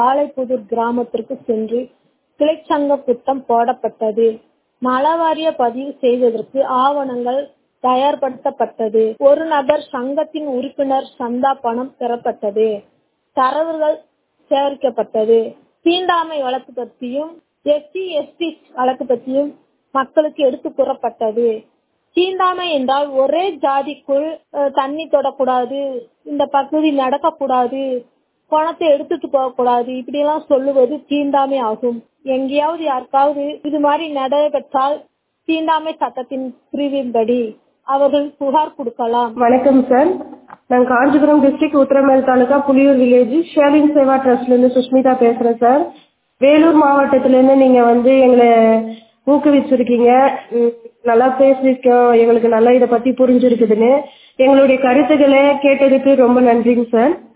வாழைப்புதூர் கிராமத்திற்கு சென்று கிளைச்சங்க கூட்டம் போடப்பட்டது நலவாரிய பதிவு செய்வதற்கு ஆவணங்கள் தயார்படுத்தப்பட்டது ஒரு நபர் சங்கத்தின் உறுப்பினர் சந்தா பணம் பெறப்பட்டது தரவுகள் சேகரிக்கப்பட்டது தீண்டாமை வழக்கு பற்றியும் எஸ்சி எஸ்டி வழக்கு பற்றியும் மக்களுக்கு எடுத்து கூறப்பட்டது தீண்டாமை என்றால் ஒரே ஜாதிக்குள் தண்ணி தொடக்கூடாது இந்த பகுதி நடக்கக்கூடாது பணத்தை எடுத்துட்டு போகக்கூடாது இப்படி எல்லாம் சொல்லுவது தீண்டாமை ஆகும் எங்கேயாவது யாருக்காவது இது மாதிரி நடைபெற்றால் தீண்டாமை சட்டத்தின் பிரிவின்படி அவர்கள் புகார் கொடுக்கலாம் வணக்கம் சார் நான் காஞ்சிபுரம் டிஸ்ட்ரிக்ட் உத்தரமேல் தாலுகா புலியூர் வில்லேஜ் ஷேவிங் சேவா ட்ரஸ்ட்லேருந்து சுஷ்மிதா பேசுகிறேன் சார் வேலூர் மாவட்டத்துலேருந்து நீங்கள் வந்து எங்களை ஊக்குவிச்சிருக்கீங்க நல்லா பேசியிருக்கோம் எங்களுக்கு நல்லா இதை பற்றி புரிஞ்சிருக்குதுன்னு எங்களுடைய கருத்துக்களை கேட்டதுக்கு ரொம்ப நன்றிங்க சார்